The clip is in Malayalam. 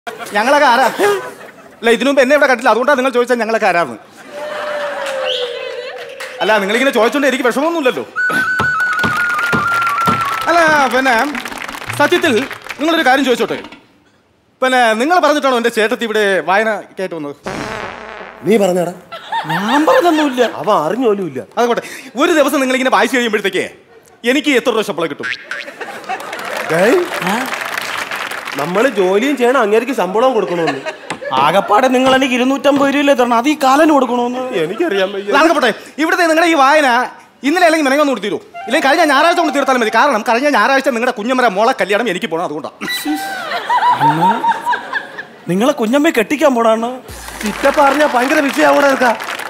ഞങ്ങളൊക്കെ ആരാ അല്ല ഇതിനു മുമ്പ് എന്നെ ഇവിടെ കണ്ടില്ല അതുകൊണ്ടാണ് നിങ്ങൾ ചോദിച്ചാൽ ഞങ്ങളൊക്കെ ആരാന്ന് അല്ല നിങ്ങളിങ്ങനെ ചോദിച്ചോണ്ട് എനിക്ക് വിഷമമൊന്നുമില്ലല്ലോ അല്ല പിന്നെ സത്യത്തിൽ നിങ്ങളൊരു കാര്യം ചോദിച്ചോട്ടെ പിന്നെ നിങ്ങൾ പറഞ്ഞിട്ടാണോ എൻ്റെ ചേട്ടത്തി ഇവിടെ വായന കയറ്റി വന്നത് നീ പറഞ്ഞടാ ഞാൻ പറഞ്ഞൊന്നുമില്ല അവൻ അറിഞ്ഞോലും ഇല്ല അതുകൊണ്ട് ഒരു ദിവസം നിങ്ങൾ ഇങ്ങനെ വായിച്ചു കഴിയുമ്പോഴത്തേക്ക് എനിക്ക് എത്ര രൂപ ശമ്പളം കിട്ടും നമ്മൾ ജോലിയും ചെയ്യണം അങ്ങേക്ക് ശമ്പളവും കൊടുക്കണമെന്ന് ആകപ്പാടെ നിങ്ങൾ എനിക്ക് ഇരുന്നൂറ്റമ്പത് രൂപയില്ലേ തരണം അത് ഈ കാലന് കൊടുക്കണമെന്ന് എനിക്കറിയാൻ വയ്യ അല്ല, അതൊക്കെ പോട്ടെ ഇവിടുത്തെ നിങ്ങളുടെ ഈ വായന ഇന്നലെ അല്ലെങ്കിൽ മെനങ്ങൊന്നും കൊടുത്തിരൂ ഇല്ലെങ്കിൽ കഴിഞ്ഞ ഞായറാഴ്ച കൊണ്ട് തീർത്താലും മതി കാരണം കഴിഞ്ഞ ഞായറാഴ്ച നിങ്ങളുടെ കുഞ്ഞമ്മര മോളെ കല്യാണം എനിക്ക് പോകണം അതുകൊണ്ടാണ് നിങ്ങളെ കുഞ്ഞമ്മയെ കെട്ടിക്കാൻ പോണാണ് ചിറ്റ പറഞ്ഞ ഭയങ്കര വിഷയം അവിടെ നിൽക്കാം